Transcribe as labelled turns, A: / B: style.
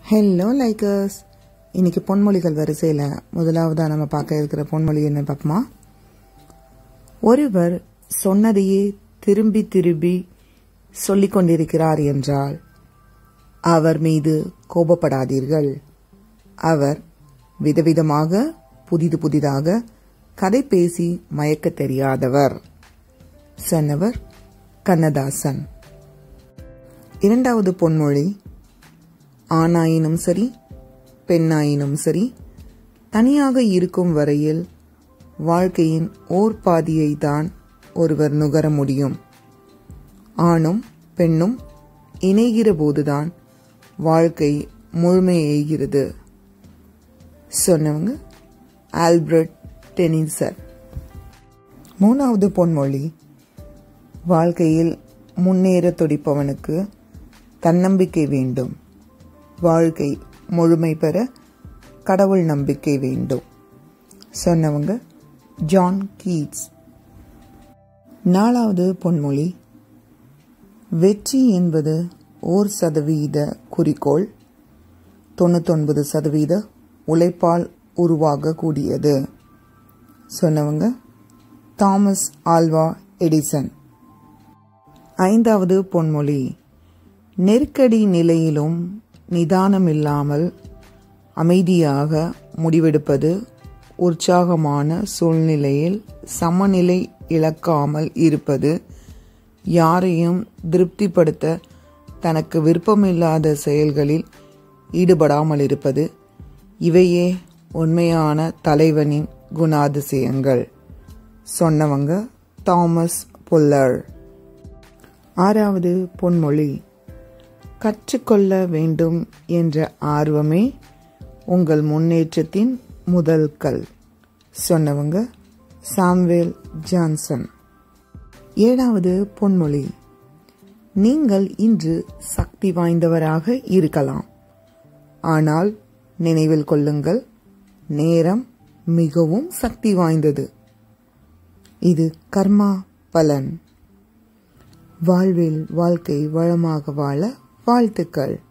A: hello likers இன்னைக்கு பொன்மொழிகள் வரிசையில் முதலாவதாக நம்ம பார்க்க இருக்கிற பொன்மொழி என்ன பார்ப்போமா ஒருவர் சொன்னதையே திரும்பி திரும்பி சொல்லிக் கொண்டிருக்கிறார் என்றால் அவர் மீது கோபப்படாதீர்கள் அவர் விதவிதமாக புதிது புதிதாக கதை பேசி மயக்க தெரியாதவர் சொன்னவர் கண்ணதாசன் இரண்டாவது பொன்மொழி ஆணாயினும் சரி பெண்ணாயினும் சரி தனியாக இருக்கும் வரையில் வாழ்க்கையின் ஓர் பாதியை தான் ஒருவர் நுகர முடியும் ஆணும் பெண்ணும் இணைகிற போதுதான் வாழ்க்கை முழுமையெய்கிறது சொன்னவங்க ஆல்பர்ட் டெனிசர் மூணாவது பொன்மொழி வாழ்க்கையில் முன்னேற துடிப்பவனுக்கு தன்னம்பிக்கை வேண்டும் வாழ்க்கை முழுமை பெற கடவுள் நம்பிக்கை வேண்டும் சொன்னவங்க ஜான் கீட்ஸ் நாலாவது பொன்மொழி வெற்றி என்பது ஓர் சதவீத குறிக்கோள் தொண்ணூத்தொன்பது சதவீத உழைப்பால் உருவாகக்கூடியது சொன்னவங்க தாமஸ் ஆல்வா எடிசன் ஐந்தாவது பொன்மொழி நெருக்கடி நிலையிலும் நிதானமில்லாமல் அமைதியாக முடிவெடுப்பது உற்சாகமான சூழ்நிலையில் சமநிலை இழக்காமல் இருப்பது யாரையும் திருப்திப்படுத்த தனக்கு விருப்பமில்லாத செயல்களில் ஈடுபடாமல் இருப்பது இவையே உண்மையான தலைவனின் குணாதிசயங்கள் சொன்னவங்க தாமஸ் புல்லர் ஆறாவது பொன்மொழி கற்றுக்கொள்ள வேண்டும் என்ற ஆர்வமே உங்கள் முன்னேற்றத்தின் முதல் கல் சொன்னவங்க சாம்வேல் ஜான்சன் ஏழாவது பொன்மொழி நீங்கள் இன்று சக்தி வாய்ந்தவராக இருக்கலாம் ஆனால் நினைவில் கொள்ளுங்கள் நேரம் மிகவும் சக்தி வாய்ந்தது இது கர்மா பலன் வாழ்வில் வாழ்க்கை வளமாக வாழ வாழ்த்துக்கள்